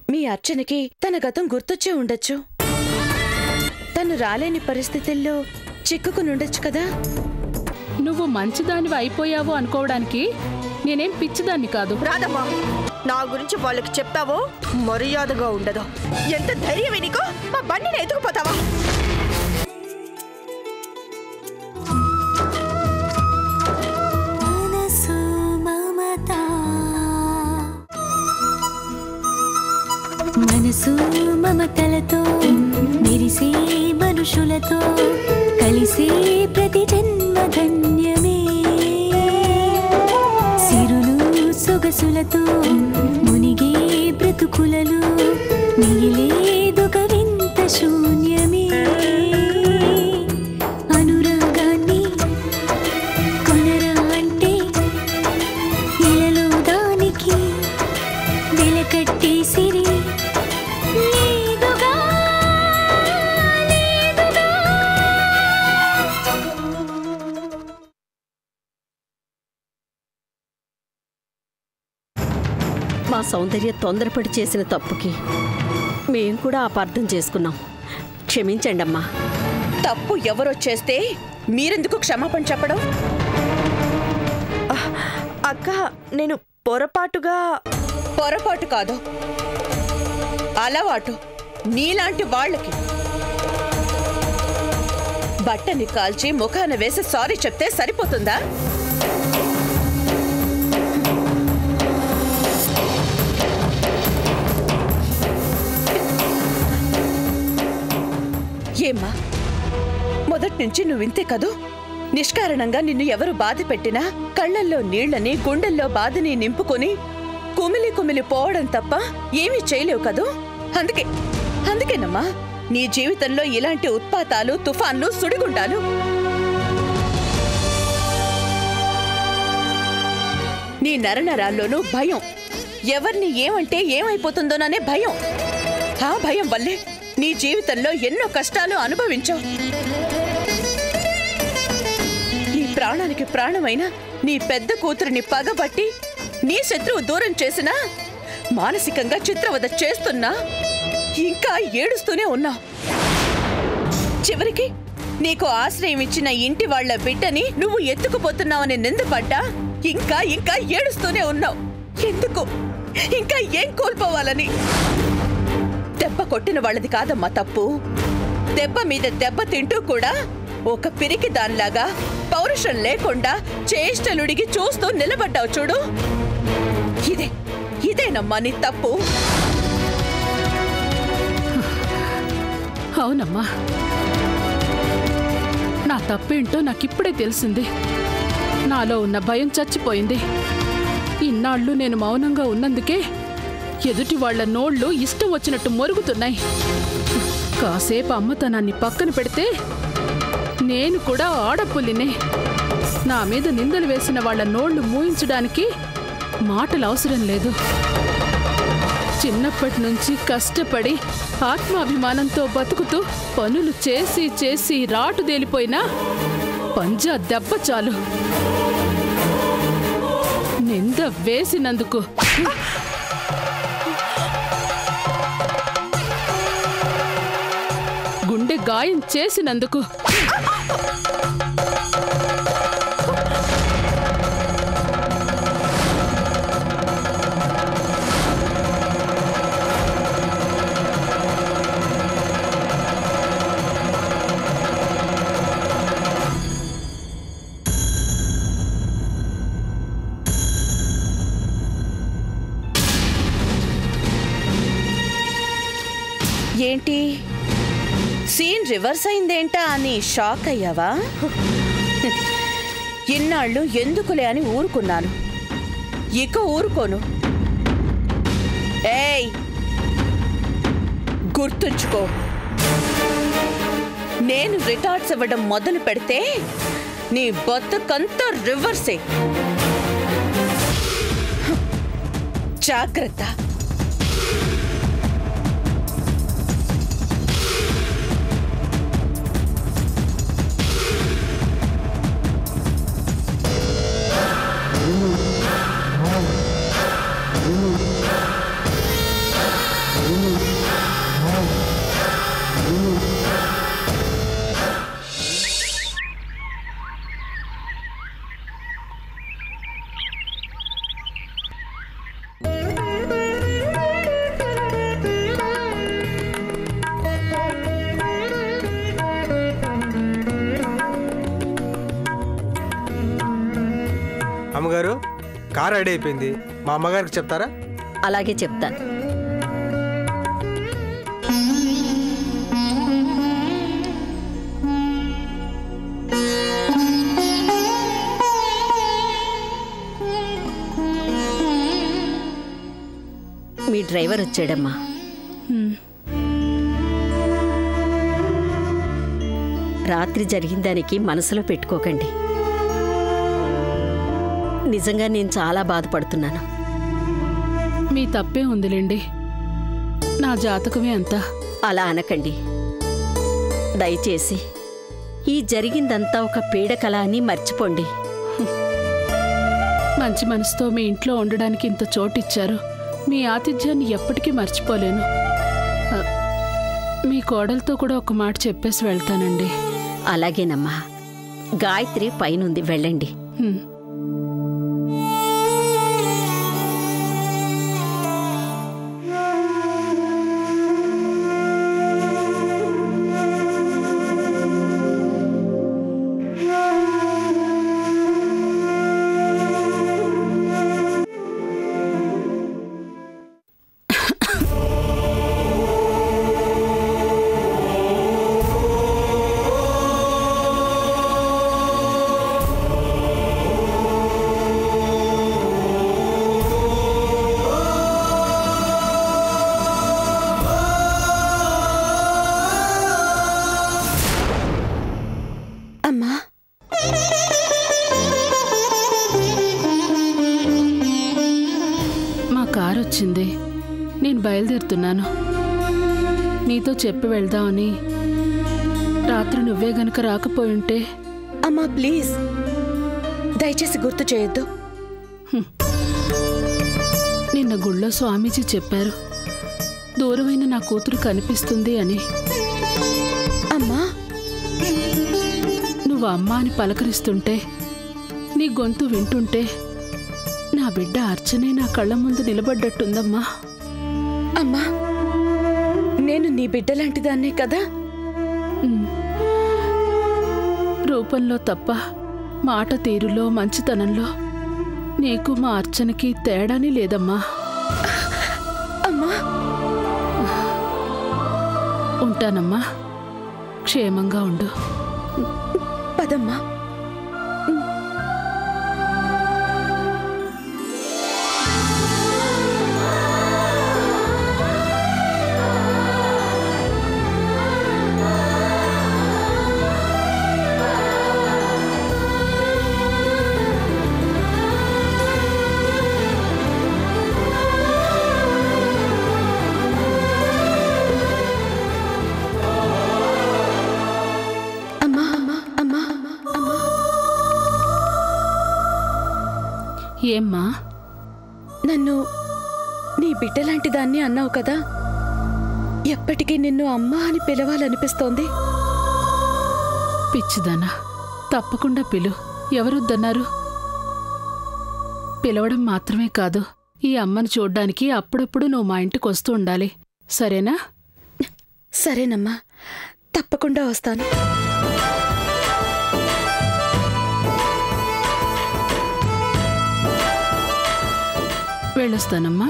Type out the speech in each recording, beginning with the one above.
మీ అర్చనకి తన గతం గుర్తొచ్చే ఉండొచ్చు తను రాలేని పరిస్థితుల్లో చిక్కుకునుండొచ్చు కదా నువ్వు మంచిదానివి అయిపోయావు అనుకోవడానికి నేనేం పిచ్చిదాన్ని కాదు రాదమ్మా నా గురించి వాళ్ళకి చెప్పావో మర్యాదగా ఉండదు ఎంత ధైర్యమే నీకు మా బండిని ఎత్తుకుపోతావా మనసు మమత మనసు మమతలతో మెరిసే మనుషులతో కలిసే ప్రతి జన్మ ధన్యమే సిరులు సొగసులతో మునిగే బ్రతుకులలో మిగిలేదొక వింత శూన్యమే అనురాగాన్ని కొనరా అంటే ఇలలో దానికి వెలకట్టేసిరి లేదుగా లేదుగా మా సౌందర్య తొందరపడి చేసిన తప్పుకి మేం కూడా అపార్థం చేసుకున్నాం క్షమించండి అమ్మా తప్పు ఎవరో చేస్తే మీరెందుకు క్షమాపణ చెప్పడం అక్క నేను పొరపాటుగా పొరపాటు కాదు అలవాటు నీలాంటి వాళ్ళకి బట్టని కాల్చి ముఖాన వేసి సారీ చెప్తే సరిపోతుందా ఏమ్మా మొదటి నుంచి నువ్వింతే కదూ నిష్కారణంగా నిన్ను ఎవరు బాధ పెట్టినా కళ్ళల్లో నీళ్లని గుండెల్లో బాధని నింపుకొని కుమిలి కుమిలి పోవడం తప్ప ఏమీ చేయలేవు కదూ అందుకే అందుకేనమ్మా నీ జీవితంలో ఇలాంటి ఉత్పాతాలు తుఫాన్లు సుడిగుండాలు నీ నరనరాల్లోనూ భయం ఎవరిని ఏమంటే ఏమైపోతుందోననే భయం ఆ భయం వల్లే నీ జీవితంలో ఎన్నో కష్టాలు అనుభవించావు నీ ప్రాణానికి ప్రాణమైన నీ పెద్ద కూతురిని పగబట్టి నీ శత్రువు దూరం చేసినా మానసికంగా చిత్రవద చేస్తున్నా ఇంకా ఏడుస్తూనే ఉన్నావు చివరికి నీకు ఆశ్రయం ఇచ్చిన ఇంటి వాళ్ళ బిడ్డని నువ్వు ఎత్తుకుపోతున్నావని నిందపడ్డా ఇంకా ఇంకా ఏడుస్తూనే ఉన్నావు ఎందుకు ఇంకా ఏం కోల్పోవాలని దెబ్బ కొట్టిన వాళ్ళది కాదమ్మా తప్పు దెబ్బ మీద దెబ్బ తింటూ కూడా ఒక పిరికి దానిలాగా పౌరుషం లేకుండా చేష్టలుడిగి చూస్తూ నిలబడ్డావు చూడు ఇదే ఇదేనమ్మా నీ తప్పు అవునమ్మా నా తప్పేంటో నాకిప్పుడే తెలిసింది నాలో ఉన్న భయం చచ్చిపోయింది ఇన్నాళ్ళు నేను మౌనంగా ఉన్నందుకే ఎదుటి వాళ్ళ నోళ్ళు ఇష్టం వచ్చినట్టు మొరుగుతున్నాయి కాసేపు అమ్మతనాన్ని పక్కన పెడితే నేను కూడా ఆడపుల్లినే నా మీద నిందలు వేసిన వాళ్ళ నోళ్లు మూయించడానికి మాటలు అవసరం లేదు చిన్నప్పటి నుంచి కష్టపడి ఆత్మాభిమానంతో బతుకుతూ పనులు చేసి చేసి రాటు దేలిపోయినా పంజా దెబ్బ చాలు నింద వేసినందుకు గుండె గాయం చేసినందుకు ఏంటి సీన్ రివర్స్ అయిందేంటా అని షాక్ అయ్యావా ఇన్నాళ్ళు ఎందుకులే అని ఊరుకున్నాను ఇక ఊరుకోను ఏయ్ గుర్తుంచుకో నేను రిటార్డ్స్ ఇవ్వడం మొదలు పెడితే నీ బతుకంతా రివర్సే జాగ్రత్త అమ్మగారు కార్ రెడీ అయిపోయింది మా అమ్మగారికి చెప్తారా అలాగే చెప్తాను మీ డ్రైవర్ వచ్చాడమ్మా రాత్రి జరిగిన దానికి మనసులో పెట్టుకోకండి నిజంగా నేను చాలా బాధపడుతున్నాను మీ తప్పే ఉందిలేండి నా జాతకమే అంతా అలా అనకండి దయచేసి ఈ జరిగిందంతా ఒక పీడకల అని మర్చిపోండి మంచి మనసుతో మీ ఇంట్లో ఉండడానికి ఇంత చోటు ఇచ్చారు మీ ఆతిథ్యాన్ని ఎప్పటికీ మర్చిపోలేను ఆ, మీ కోడలతో కూడా ఒక మాట చెప్పేసి వెళ్తానండి అలాగేనమ్మా గాయత్రి పైనుంది వెళ్ళండి హ్మ్. అమ్మా మా కారు వచ్చింది నేను బయలుదేరుతున్నాను నీతో చెప్పి వెళ్దామని రాత్రి నువ్వే గనక రాకపోయుంటే అమ్మా ప్లీజ్ దయచేసి గుర్తు చేయొద్దు నిన్న గుళ్ళో స్వామీజీ చెప్పారు దూరమైన నా కూతురు కనిపిస్తుంది అని అమ్మా నువ్వు అమ్మ అని పలకరిస్తుంటే నీ గొంతు వింటుంటే నా బిడ్డ అర్చనే నా కళ్ళ ముందు నిలబడ్డట్టుందమ్మా అమ్మా నేను నీ బిడ్డలాంటిదాన్నే కదా రూపంలో తప్ప మాట తీరులో మంచితనంలో నీకు మా అర్చనకి తేడాని లేదమ్మా అమ్మా ఉంటానమ్మా క్షేమంగా ఉండు పదమ్మా అమ్మా అమ్మా అమ్మా అమ్మా ఏమ్మా నన్ను నీ బిడ్డలాంటి దాన్ని అన్నావు కదా ఎప్పటికీ నిన్ను అమ్మా అని పిలవాలనిపిస్తోంది పిచ్చిదానా తప్పకుండా పిలు ఎవరొద్దన్నారు పిలవడం మాత్రమే కాదు ఈ అమ్మని చూడ్డానికి అప్పుడప్పుడు నువ్వు మా ఇంటికి వస్తూ ఉండాలి సరేనా సరేనమ్మా తప్పకుండా వస్తాను వెళ్ళొస్తానమ్మా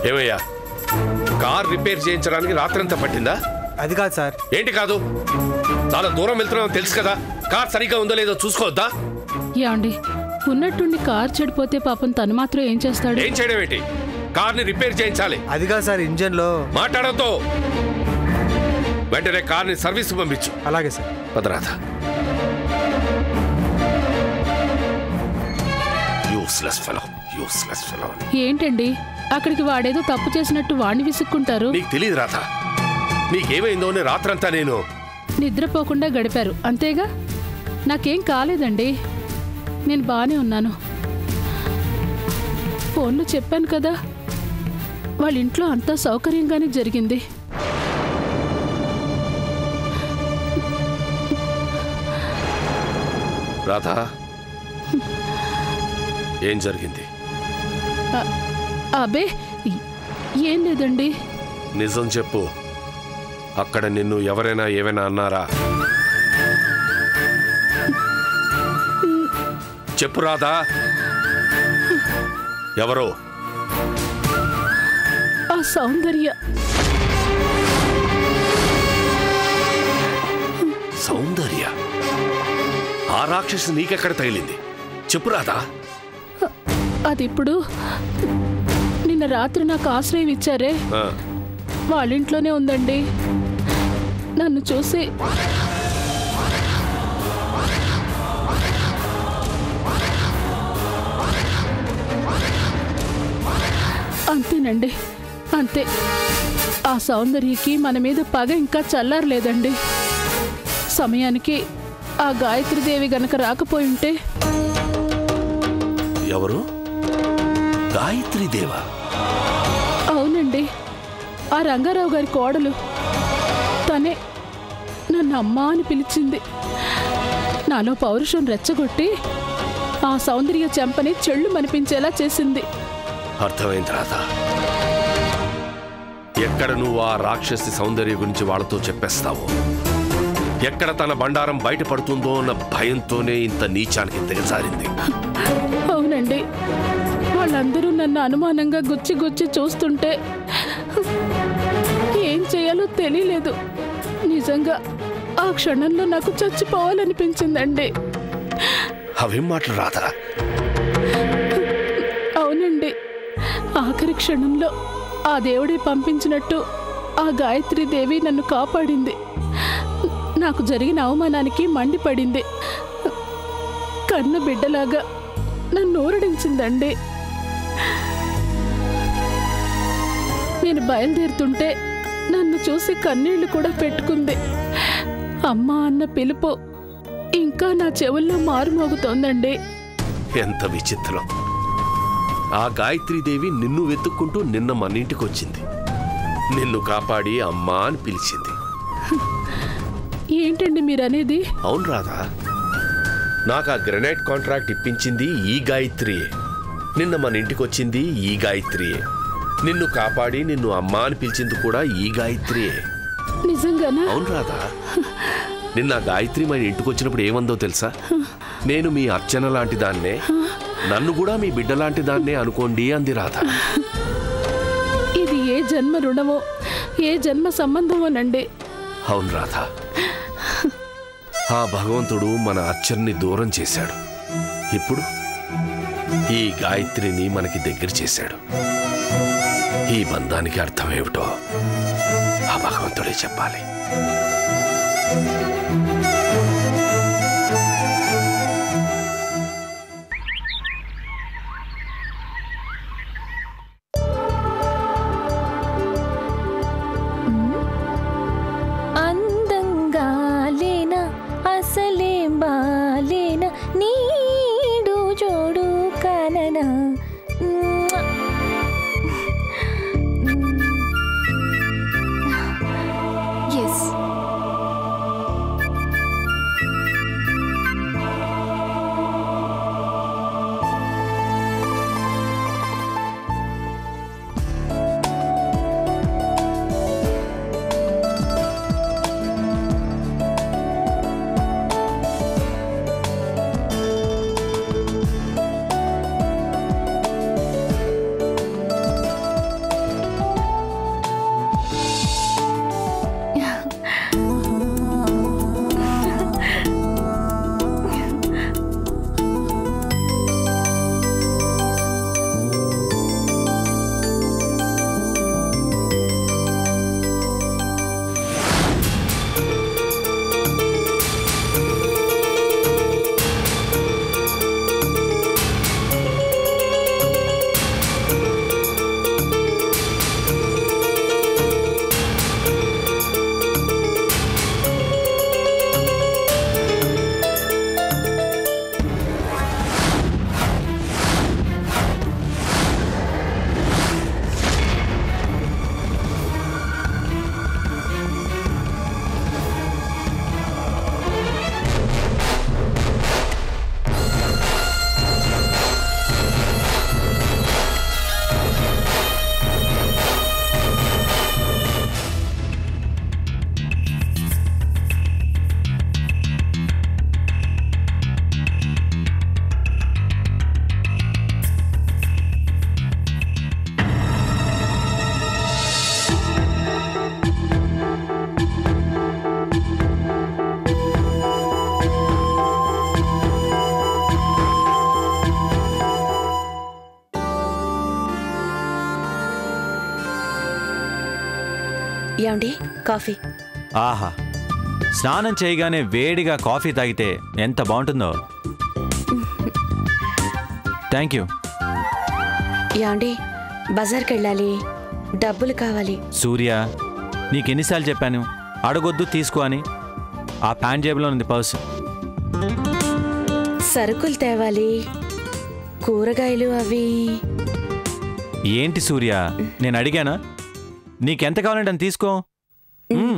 ఏమయ్యా కార్ రిపేర్ చేయించడానికి రాత్రంతా పట్టిందా అది కాదు సార్ ఏంటి కాదు చాలా దూరం వెళ్తున్నావు తెలుసు కదా కార్ సరిగ్గా ఉందో లేదో చూసుకోవద్దా యాండి ఉన్నట్టుండి కార్ చెడిపోతే పాపం తను మాత్రం ఏం చేస్తాడు ఏం చేయడం ఏంటి కార్ని రిపేర్ చేయించాలి అది కాదు సార్ ఇంజన్లో మాట్లాడద్దు వెంటనే కార్ని సర్వీస్ పంపించు అలాగే సార్ పదరాధ యూస్లెస్ ఫెలో యూస్లెస్ ఫెలో ఏంటండి అక్కడికి వాడేదో తప్పు చేసినట్టు వాణ్ణి విసుక్కుంటారు నీకు తెలియదు రాధ నీకేమైందో అని రాత్రంతా నేను నిద్రపోకుండా గడిపారు అంతేగా నాకేం కాలేదండి నేను బాగానే ఉన్నాను ఫోన్లో చెప్పాను కదా వాళ్ళ ఇంట్లో అంతా సౌకర్యంగానే జరిగింది రాధా ఏం జరిగింది అ- అబే ఈ- ఏం లేదండి నిజం చెప్పు అక్కడ నిన్ను ఎవరైనా ఏమైనా అన్నారా చెప్పు రాధా ఎవరో ఆ సౌందర్య సౌందర్య ఆ రాక్షసి నీకెక్కడ తగిలింది చెప్పు రాధా అది ఇప్పుడు నిన్న రాత్రి నాకు ఆశ్రయం ఇచ్చారే ఆ, వాళ్ళ ఇంట్లోనే ఉందండి నన్ను చూసి అంతేనండి అంతే ఆ సౌందర్యకి మన మీద పగ ఇంకా చల్లారలేదండి సమయానికి ఆ గాయత్రీదేవి గనక రాకపోయి ఉంటే ఎవరు గాయత్రి దేవా అవునండి ఆ రంగారావు గారి కోడలు తనే నన్ను అమ్మా అని పిలిచింది నాలో పౌరుషం రెచ్చగొట్టి ఆ సౌందర్య చెంపని చెళ్ళు మనిపించేలా చేసింది అర్థమైంది రాధా ఎక్కడ నువ్వు ఆ రాక్షసి సౌందర్య గురించి వాళ్ళతో చెప్పేస్తావో ఎక్కడ తన బండారం బయటపడుతుందో అన్న భయంతోనే ఇంత నీచానికి దిగజారింది అవునండి వాళ్ళందరూ నన్ను అనుమానంగా గుచ్చి గుచ్చి చూస్తుంటే ఏం చేయాలో తెలియలేదు నిజంగా ఆ క్షణంలో నాకు చచ్చిపోవాలనిపించిందండి అవేం మాటలు రాధా అవునండి ఆఖరి క్షణంలో ఆ దేవుడే పంపించినట్టు ఆ గాయత్రి దేవి నన్ను కాపాడింది నాకు జరిగిన అవమానానికి మండిపడింది కన్న బిడ్డలాగా నన్ను ఊరడించిందండి నేను బయలుదేరుతుంటే నన్ను చూసి కన్నీళ్లు కూడా పెట్టుకుంది అమ్మా అన్న పిలుపు ఇంకా నా చెవుల్లో మారుమోగుతోందండి ఎంత విచిత్రం ఆ గాయత్రీదేవి నిన్ను వెతుక్కుంటూ నిన్న మన ఇంటికి వచ్చింది నిన్ను కాపాడి అమ్మా అని పిలిచింది ఏంటండి మీరనేది అవును రాధా నాకు ఆ గ్రెనైట్ కాంట్రాక్ట్ ఇప్పించింది ఈ గాయత్రియే నిన్న మన ఇంటికి వచ్చింది ఈ గాయత్రియే నిన్ను కాపాడి నిన్ను అమ్మా అని పిలిచింది కూడా ఈ గాయత్రియే నిజంగానా అవును రాధా నిన్న ఆ గాయత్రి మన ఇంటికి వచ్చినప్పుడు ఏమందో తెలుసా నేను మీ అర్చన లాంటి దాన్నే నన్ను కూడా మీ బిడ్డ లాంటి దాన్నే అనుకోండి అంది రాధా ఇది ఏ జన్మ రుణమో ఏ జన్మ సంబంధమోనండి అవును రాధా ఆ భగవంతుడు మన అర్చన్ని దూరం చేశాడు ఇప్పుడు ఈ గాయత్రిని మనకి దగ్గర చేశాడు ఈ బంధానికి అర్థం ఏమిటో ఆ భగవంతుడే చెప్పాలి అందంగా లేనా అసలేం బాలేనా నీడు జోడు కననా ఎస్ ఏమండి కాఫీ ఆహా స్నానం చేయగానే వేడిగా కాఫీ తాగితే ఎంత బాగుంటుందో థ్యాంక్ యూ ఏమండి బజార్కి వెళ్ళాలి డబ్బులు కావాలి సూర్య నీకెన్నిసార్లు చెప్పాను అడగొద్దు తీసుకో అని ఆ ప్యాంట్ జేబులో ఉంది పర్స్ సరుకులు తేవాలి కూరగాయలు అవి ఏంటి సూర్య నేను అడిగానా నీకెంత కావాలంటే అంత తీసుకో మ్మ్.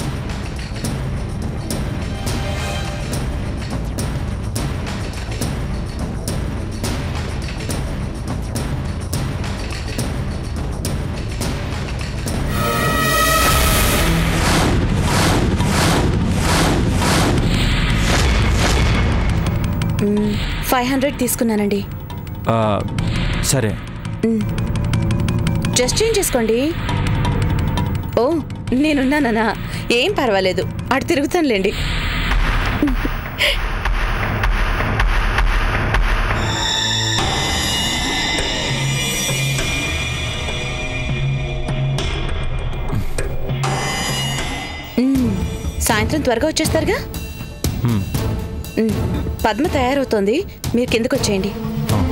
ఫైవ్ హండ్రెడ్ తీసుకున్నానండి ఆ, సరే జస్ట్ చేంజ్ చేసుకోండి ఓ నేనున్నానా ఏం పర్వాలేదు అటు తిరుగుతానులేండి మ్మ్. సాయంత్రం త్వరగా వచ్చేస్తారుగా మ్మ్. మ్మ్. పద్మ తయారవుతోంది మీరు కిందకు వచ్చేయండి ఆ.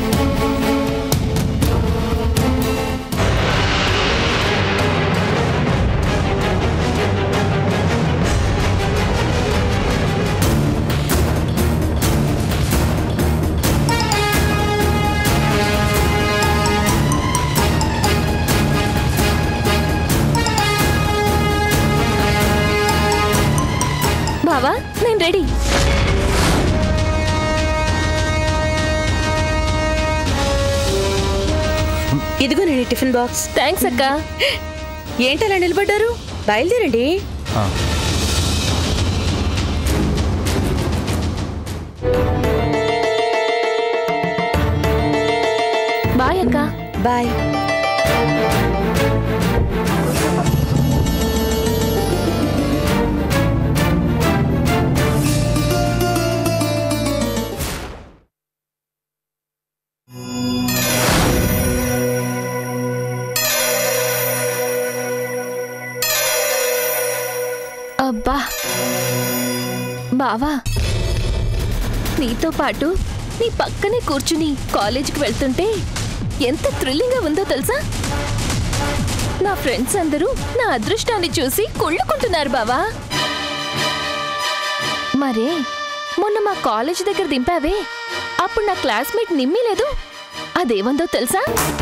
బావా నేను రెడీ ఇదిగో నేను టిఫిన్ బాక్స్ థ్యాంక్స్ అక్క ఏంటలా నిలబడ్డారు బయలుదేరండి ఆ. బాయ్ అక్క బాయ్ అబ్బా బావా నీతో పాటు నీ పక్కనే కూర్చుని కాలేజీకి వెళ్తుంటే ఎంత థ్రిల్లింగ్గా ఉందో తెలుసా నా ఫ్రెండ్స్ అందరూ నా అదృష్టాన్ని చూసి కుళ్ళుకుంటున్నారు బావా మరే మొన్న మా కాలేజ్ దగ్గర దింపావే అప్పుడు నా క్లాస్మేట్ నిమ్మి లేదు అదేమందో తెలుసా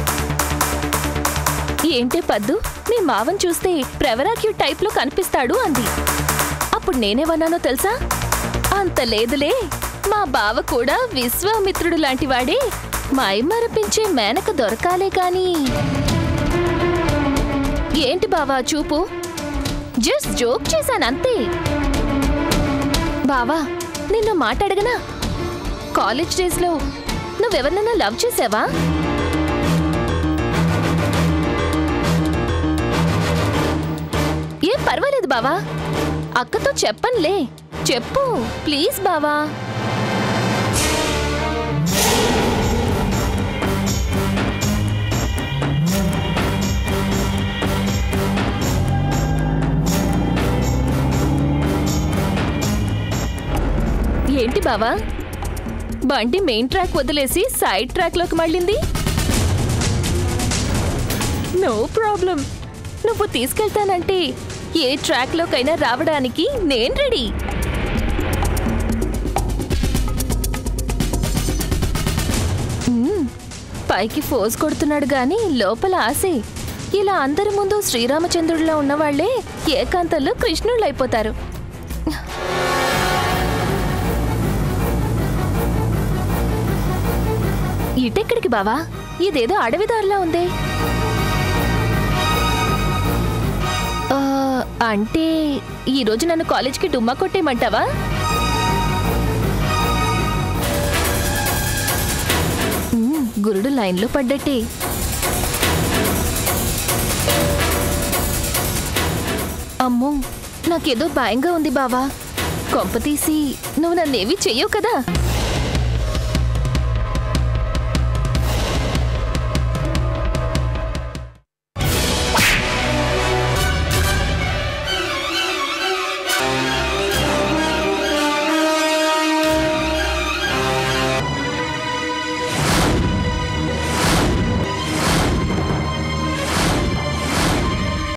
ఏంటే పద్దు మీ మావన్ చూస్తే ప్రవరాక్యూ టైప్లో కనిపిస్తాడు అంది అప్పుడు నేనేమన్నానో తెలుసా అంత లేదులే మా బావ కూడా విశ్వామిత్రుడు లాంటి వాడే మైమరపించే మేనక దొరకాలే కాని ఏంటి బావా చూపు జస్ట్ జోక్ చేశానంతే బావా నిన్ను మాట్లాడగనా కాలేజ్ డేస్లో నువ్వెవరినైనా లవ్ చేసావా ఏం పర్వాలేదు బావా అక్కతో చెప్పనులే చెప్పు ప్లీజ్ బావా ఏంటి బావా బండి మెయిన్ ట్రాక్ వదిలేసి సైడ్ ట్రాక్ లోకి మళ్ళింది నో ప్రాబ్లం నువ్వు తీసుకెళ్తానంటే ఏ ట్రాక్ లోకైనా రావడానికి నేను రెడీ మ్మ్, పైకి ఫోజ్ కొడుతున్నాడు గాని లోపల ఆసే ఇలా అందరి ముందు శ్రీరామచంద్రుడిలో ఉన్నవాళ్లే ఏకాంతంలో కృష్ణుళ్ళు అయిపోతారు ఇటెక్కడికి బావా ఇదేదో అడవిదారిలా ఉందే ఆ, అంటే ఈరోజు నన్ను కాలేజ్కి డుమ్మా కొట్టేయమంటావా మ్మ్, గురుడు లైన్లో పడ్డట్టే అమ్మో నాకేదో భయంగా ఉంది బావా కొంపతీసి నువ్వు నన్నేవి చెయ్యవు కదా